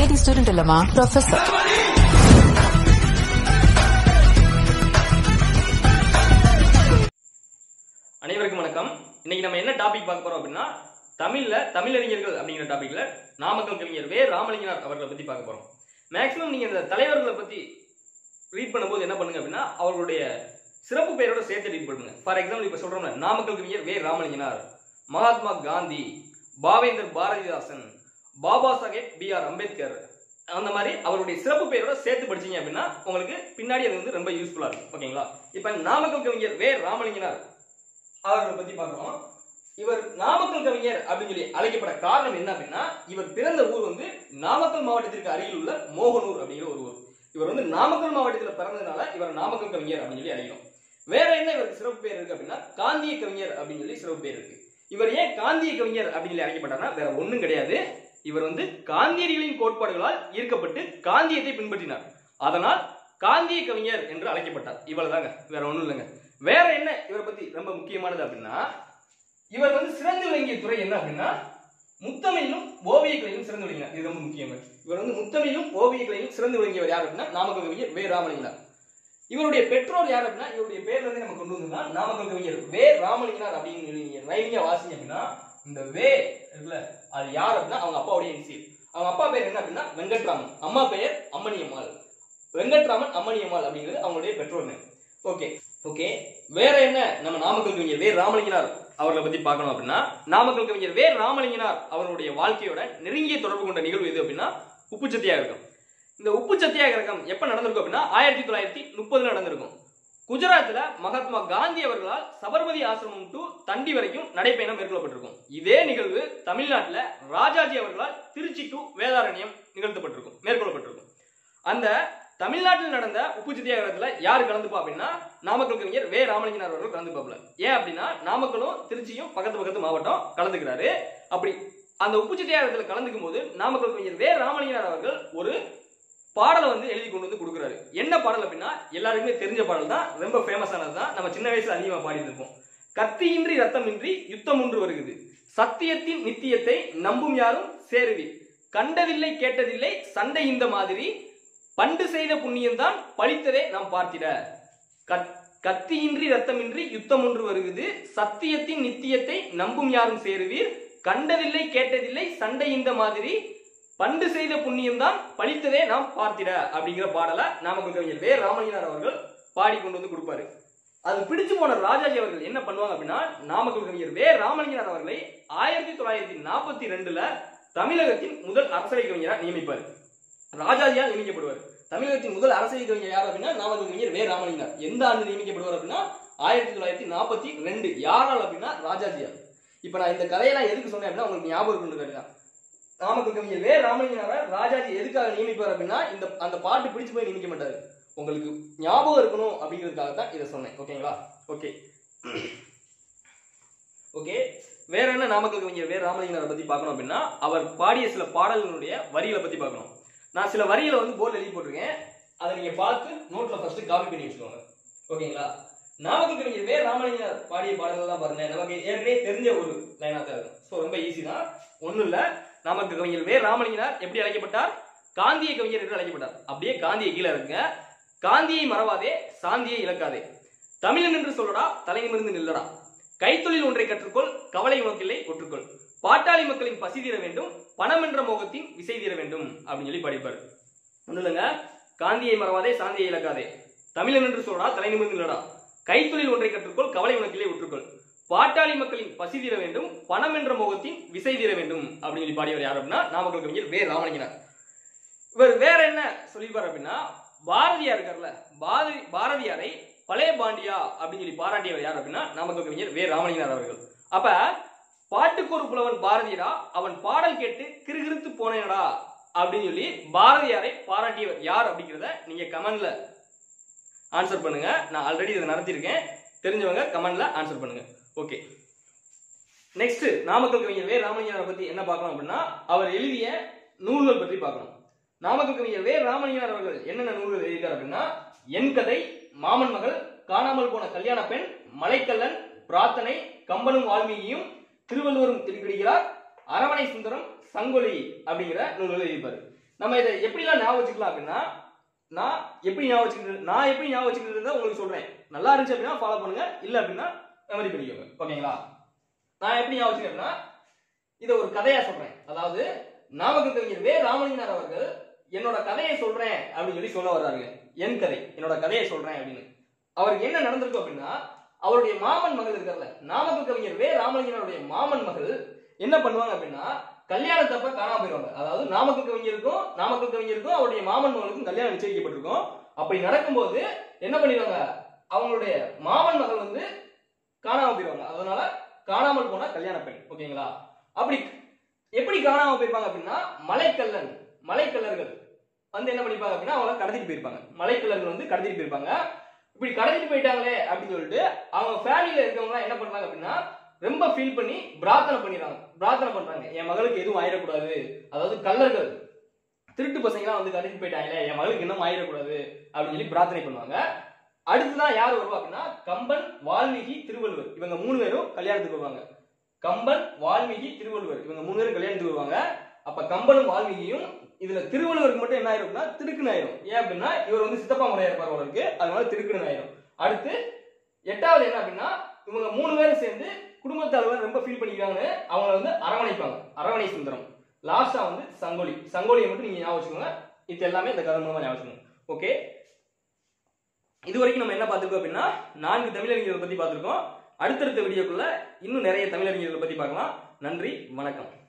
IIT student இல்லமா professor அனைவருக்கும் வணக்கம் இன்னைக்கு நம்ம என்ன டாபிக் பார்க்க போறோம் அப்படின்னா தமிழ்ல தமிழறிஞர்கள் அப்படிங்கிற டாபிக்ல நாமக்கல் கவிஞர் வே ராமலிங்கனார் அவர்களை பத்தி பார்க்க போறோம் மேக்ஸிமம் நீங்க இந்த தலைவர்களை பத்தி ரீட் பண்ணும்போது என்ன பண்ணுங்க அப்படின்னா அவர்களுடைய சிறப்பு பெயரோட சேர்த்து ரீட் பண்ணுங்க ஃபார் எக்ஸாம்பிள் இப்ப சொல்றோம்ல நாமக்கல் கவிஞர் வே ராமலிங்கனார் மகாத்மா காந்தி பாவேந்தர் பாரதிதாசன் பாபா சாஹேப் பி ஆர் அம்பேத்கர் அந்த மாதிரி அவருடைய சிறப்பு பெயரோட சேர்த்து படிச்சீங்க அப்படின்னா உங்களுக்கு பின்னாடி அது வந்து ரொம்ப யூஸ்ஃபுல்லா இருக்கும் ஓகேங்களா இப்ப நாமக்கல் கவிஞர் வே ராமலிங்கனார் அவர்களை பத்தி பார்க்கிறோம் இவர் நாமக்கல் கவிஞர் அப்படின்னு சொல்லி அழைக்கப்பட காரணம் என்ன அப்படின்னா இவர் பிறந்த ஊர் வந்து நாமக்கல் மாவட்டத்திற்கு அருகில் உள்ள மோகனூர் அப்படிங்கிற ஒரு ஊர் இவர் வந்து நாமக்கல் மாவட்டத்தில் பிறந்ததுனால இவர் நாமக்கல் கவிஞர் அப்படின்னு சொல்லி அழைக்கிறோம் வேற என்ன இவருக்கு சிறப்பு பேர் இருக்கு அப்படின்னா காந்திய கவிஞர் அப்படின்னு சொல்லி சிறப்பு பேர் இருக்கு இவர் ஏன் காந்திய கவிஞர் அப்படின்னு சொல்லி அழைக்கப்பட்டார்னா வேற ஒண்ணும் கிடையாது இவர் வந்து காந்தியடிகளின் கோட்பாடுகளால் ஈர்க்கப்பட்டு காந்தியத்தை பின்பற்றினார் அதனால் காந்திய கவிஞர் என்று அழைக்கப்பட்டார் இவ்வளவுதாங்க வேற ஒண்ணும் இல்லைங்க வேற என்ன இவரை பத்தி ரொம்ப முக்கியமானது அப்படின்னா இவர் வந்து சிறந்து விளங்கிய துறை என்ன அப்படின்னா முத்தமிழிலும் ஓவியக்கலையிலும் சிறந்து விளங்கினார் இது ரொம்ப முக்கியம் இவர் வந்து முத்தமிழிலும் ஓவியக்கலையிலும் சிறந்து விளங்கியவர் யார் அப்படின்னா நாமக்கல் கவிஞர் வே ராமலிங்கனார் இவருடைய பெற்றோர் யார் அப்படின்னா இவருடைய பேர்ல இருந்து நம்ம கொண்டு வந்தோம்னா நாமக்கல் கவிஞர் வே ராமலிங்கனார் அப்படின்னு சொல்லி நீங்க ரைமிங்கா வாசிங்க அப்படின்னா இந்த வே இருக்குல்ல அது யார் அப்படின்னா அவங்க அப்பாவுடைய இனிஷியல் அவங்க அப்பா பேர் என்ன அப்படின்னா வெங்கட்ராமன் அம்மா பெயர் அம்மணி அம்மாள் வெங்கட்ராமன் அம்மணி அம்மாள் அப்படிங்கிறது அவங்களுடைய பெற்றோர் நேம் ஓகே ஓகே வேற என்ன நம்ம நாமக்கல் கவிஞர் வே ராமலிங்கனார் அவர்களை பத்தி பார்க்கணும் அப்படின்னா நாமக்கல் கவிஞர் வே ராமலிங்கனார் அவருடைய வாழ்க்கையோட நெருங்கிய தொடர்பு கொண்ட நிகழ்வு எது அப்படின்னா உப்பு சத்தியாகிரகம் இந்த உப்பு சத்தியாகிரகம் எப்ப நடந்திருக்கும் அப்படின்னா ஆயிரத்தி தொள்ளாயிரத்தி முப்பதுல நடந்திருக்கும் குஜராத்ல மகாத்மா காந்தி அவர்களால் சபர்மதி ஆசிரமம் டு தண்டி வரைக்கும் நடைப்பயணம் மேற்கொள்ளப்பட்டிருக்கும் இதே நிகழ்வு தமிழ்நாட்டுல ராஜாஜி அவர்களால் திருச்சி டு வேதாரண்யம் நிகழ்த்தப்பட்டிருக்கும் மேற்கொள்ளப்பட்டிருக்கும் அந்த தமிழ்நாட்டில் நடந்த உப்பு சத்தியாகிரகத்துல யார் கலந்துப்பா அப்படின்னா நாமக்கல் கவிஞர் வே ராமலிங்கனார் அவர்கள் கலந்துப்பாப்ல ஏன் அப்படின்னா நாமக்கலும் திருச்சியும் பக்கத்து பக்கத்து மாவட்டம் கலந்துக்கிறாரு அப்படி அந்த உப்பு சத்தியாகிரகத்துல கலந்துக்கும் போது நாமக்கல் கவிஞர் வே ராமலிங்கனார் அவர்கள் ஒரு பாடலை வந்து எழுதி கொண்டு வந்து கொடுக்குறாரு என்ன பாடல் அப்படின்னா எல்லாருக்குமே தெரிஞ்ச பாடல் தான் ரொம்ப ஃபேமஸானது தான் நம்ம சின்ன வயசுல அதிகமா பாடிட்டு இருப்போம் கத்தியின்றி ரத்தமின்றி யுத்தம் ஒன்று வருகிறது சத்தியத்தின் நித்தியத்தை நம்பும் யாரும் சேருவீர் கண்டதில்லை கேட்டதில்லை சண்டை இந்த மாதிரி பண்டு செய்த புண்ணியம்தான் பழித்ததே நாம் பார்த்திட கத்- கத்தியின்றி ரத்தமின்றி யுத்தம் ஒன்று வருகிறது சத்தியத்தின் நித்தியத்தை நம்பும் யாரும் சேருவீர் கண்டதில்லை கேட்டதில்லை சண்டை இந்த மாதிரி பண்டு செய்த புண்ணியம்தான் பழித்ததே நாம் பார்த்திட அப்படிங்கிற பாடலை நாமக்கல் கவிஞர் வே ராமலிங்கனார் அவர்கள் பாடி கொண்டு வந்து கொடுப்பாரு அது பிடிச்சு போன ராஜாஜி அவர்கள் என்ன பண்ணுவாங்க அப்படின்னா நாமக்கல் கவிஞர் வே ராமலிங்கனார் அவர்களை ஆயிரத்தி தொள்ளாயிரத்தி நாற்பத்தி ரெண்டுல தமிழகத்தின் முதல் அரசவை கவிஞரா நியமிப்பார் ராஜாஜியால் நியமிக்கப்படுவார் தமிழகத்தின் முதல் அரசியல் கவிஞர் யார் அப்படின்னா நாமக்கல் கவிஞர் வே ராமலிங்கனார் எந்த ஆண்டு நியமிக்கப்படுவார் அப்படின்னா ஆயிரத்தி தொள்ளாயிரத்தி நாற்பத்தி ரெண்டு யாரால் அப்படின்னா ராஜாஜியால் இப்ப நான் இந்த கதையெல்லாம் எதுக்கு சொன்னேன் அப்படின்னா உங்களுக்கு ஞாபகம் இருக்குன்னு தான் நாமக்கல் கவிஞர் வே ராமலிங்கனார ராஜாஜி எதுக்காக நியமிப்பார் அப்படின்னா இந்த அந்த பாட்டு பிடிச்சு போய் நியமிக்க மாட்டாரு உங்களுக்கு ஞாபகம் இருக்கணும் அப்படிங்கிறதுக்காக தான் இதை சொன்னேன் ஓகேங்களா ஓகே ஓகே வேற என்ன நாமக்கல் கவிஞர் வே ராமலிங்கனாரை பத்தி பார்க்கணும் அப்படின்னா அவர் பாடிய சில பாடல்களுடைய வரிகளை பத்தி பார்க்கணும் நான் சில வரிகளை வந்து போர்டில் எழுதி போட்டிருக்கேன் அதை நீங்க பார்த்து நோட்ல ஃபர்ஸ்ட் காப்பி பண்ணி வச்சுக்கோங்க ஓகேங்களா நாமக்கல் கவிஞர் வே ராமலிங்கனார் பாடிய பாடல்கள்லாம் பாருங்க நமக்கு ஏற்கனவே தெரிஞ்ச ஒரு லைனா தான் இருக்கும் ஸோ ரொம்ப ஈஸி தான் ஒண்ணும் இல்ல நாமக்கல் கவிஞர் வே ராமலிங்கனார் எப்படி அழைக்கப்பட்டார் காந்திய கவிஞர் என்று அழைக்கப்பட்டார் அப்படியே காந்திய கீழே இருக்குங்க காந்தியை மறவாதே சாந்தியை இழக்காதே தமிழன் என்று சொல்லடா தலை நிமிர்ந்து நில்லடா கைத்தொழில் ஒன்றை கற்றுக்கொள் கவலை உனக்கில்லை ஒற்றுக்கொள் பாட்டாளி மக்களின் பசி தீர வேண்டும் பணம் என்ற மோகத்தின் விசை தீர வேண்டும் அப்படின்னு சொல்லி படிப்பார் ஒண்ணும் இல்லைங்க காந்தியை மறவாதே சாந்தியை இழக்காதே தமிழன் என்று சொல்லடா தலை நிமிர்ந்து நில்லடா கைத்தொழில் ஒன்றை கற்றுக்கொள் கவலை உனக்கில்லை ஒற்றுக்கொள் பாட்டாளி மக்களின் பசி தீர வேண்டும் பணம் என்ற மோகத்தின் விசை தீர வேண்டும் அப்படின்னு சொல்லி பாடியவர் யார் அப்படின்னா நாமக்கல் கவிஞர் வே ராமலிங்கனார் இவர் வேற என்ன சொல்லியிருப்பார் அப்படின்னா பாரதியார் இருக்கார்ல பாரதி பாரதியாரை பழைய பாண்டியா அப்படின்னு சொல்லி பாராட்டியவர் யார் அப்படின்னா நாமக்கல் கவிஞர் வே ராமலிங்கனார் அவர்கள் அப்ப பாட்டுக்கு ஒரு புலவன் பாரதியரா அவன் பாடல் கேட்டு கிறுகிறுத்து போனேனடா அப்படின்னு சொல்லி பாரதியாரை பாராட்டியவர் யார் அப்படிங்கிறத நீங்க கமெண்ட்ல ஆன்சர் பண்ணுங்க நான் ஆல்ரெடி இதை நடத்தியிருக்கேன் தெரிஞ்சவங்க கமெண்ட்ல ஆன்சர் பண்ணுங்க ஓகே நெக்ஸ்ட் நாமக்கல் கவிஞர் வே ராமலிங்கனாரை பத்தி என்ன பார்க்கணும் அப்படின்னா அவர் எழுதிய நூல்கள் பற்றி பார்க்கணும் நாமக்கல் கவிஞர் வே ராமலிங்கனார் அவர்கள் என்னென்ன நூல்கள் எழுதியிருக்கார் அப்படின்னா என் கதை மாமன் மகள் காணாமல் போன கல்யாண பெண் மலைக்கல்லன் பிரார்த்தனை கம்பனும் வால்மீகியும் திருவள்ளுவரும் திருப்பிடுகிறார் அரவணை சுந்தரம் சங்கொலி அப்படிங்கிற நூல்களை எழுதிப்பாரு நம்ம இதை எப்படிலாம் ஞாபகம் வச்சுக்கலாம் அப்படின்னா நான் எப்படி ஞாபகம் வச்சுக்கிறது நான் எப்படி ஞாபகம் வச்சுக்கிறத உங்களுக்கு சொல்றேன் நல்லா இருந்துச்சு அப்படின்னா ஃபாலோ பண்ணுங்க இல்ல அப்படின்னா மெமரி பண்ணிக்கோங்க ஓகேங்களா நான் எப்படி ஞாபகம் வச்சுக்கிறேன்னா இதை ஒரு கதையா சொல்றேன் அதாவது நாமக்கல் கவிஞர் வே ராமலிங்கனார் அவர்கள் என்னோட கதையை சொல்றேன் அப்படின்னு சொல்லி சொல்ல வர்றாருங்க என் கதை என்னோட கதையை சொல்றேன் அப்படின்னு அவருக்கு என்ன நடந்திருக்கும் அப்படின்னா அவருடைய மாமன் மகள் இருக்கார்ல நாமக்கல் கவிஞர் வே ராமலிங்கனாருடைய மாமன் மகள் என்ன பண்ணுவாங்க அப்படின்னா கல்யாணத்தப்ப காணாம போயிடுவாங்க அதாவது நாமக்கல் கவிஞருக்கும் நாமக்கல் கவிஞருக்கும் அவருடைய மாமன் மகளுக்கும் கல்யாணம் நிச்சயிக்கப்பட்டிருக்கும் அப்படி நடக்கும்போது என்ன பண்ணிடுவாங்க அவங்களுடைய மாமன் மகள் வந்து காணாம போயிடுவாங்க அதனால காணாமல் போனா கல்யாண பெண் ஓகேங்களா அப்படி எப்படி காணாம போயிருப்பாங்க அப்படின்னா மலைக்கல்லன் மலைக்கல்லர்கள் வந்து என்ன பண்ணிப்பாங்க அப்படின்னா அவங்கள கடத்திட்டு போயிருப்பாங்க மலைக்கல்லர்கள் வந்து கடத்திட்டு போயிருப்பாங்க இப்படி கடத்திட்டு போயிட்டாங்களே அப்படின்னு சொல்லிட்டு அவங்க ஃபேமிலியில இருக்கவங்க என்ன பண்றாங்க அப்படின்னா ரொம்ப ஃபீல் பண்ணி பிரார்த்தனை பண்ணிடுறாங்க பிரார்த்தனை பண்றாங்க என் மகளுக்கு எதுவும் ஆயிடக்கூடாது அதாவது கல்லர்கள் திருட்டு பசங்கலாம் வந்து கடத்திட்டு போயிட்டாங்களே என் மகளுக்கு இன்னும் ஆயிடக்கூடாது அப்படின்னு சொல்லி பிரார்த்தனை பண்ணுவாங்க அடுத்துதான் யார் வருவா அப்படின்னா கம்பன் வால்மீகி திருவள்ளுவர் இவங்க மூணு பேரும் கல்யாணத்துக்கு வருவாங்க கம்பன் வால்மீகி திருவள்ளுவர் இவங்க மூணு பேரும் கல்யாணத்துக்கு வருவாங்க அப்ப கம்பனும் வால்மீகியும் இதுல திருவள்ளுவருக்கு மட்டும் என்ன ஆயிரும் அப்படின்னா திருக்குன்னு ஆயிரும் ஏன் அப்படின்னா இவர் வந்து சித்தப்பா முறையா இருப்பார் அவருக்கு அதனால திருக்குன்னு ஆயிரும் அடுத்து எட்டாவது என்ன அப்படின்னா இவங்க மூணு பேரும் சேர்ந்து குடும்பத்தாளர் ரொம்ப ஃபீல் பண்ணிக்கிறாங்கன்னு அவங்கள வந்து அரவணைப்பாங்க அரவணை சுந்தரம் லாஸ்டா வந்து சங்கோலி சங்கோலியை மட்டும் நீங்க ஞாபகம் வச்சுக்கோங்க இது எல்லாமே இந்த கதை மூலமா ஞாபகம் வச்சுக்கோங்க ஓகே இது வரைக்கும் நம்ம என்ன பார்த்திருக்கோம் அப்படின்னா நான்கு தமிழறிஞர்களை பத்தி பார்த்திருக்கோம் அடுத்தடுத்த வீடியோக்குள்ள இன்னும் நிறைய தமிழறிஞர்களை பத்தி பார்க்கலாம் நன்றி வணக்கம்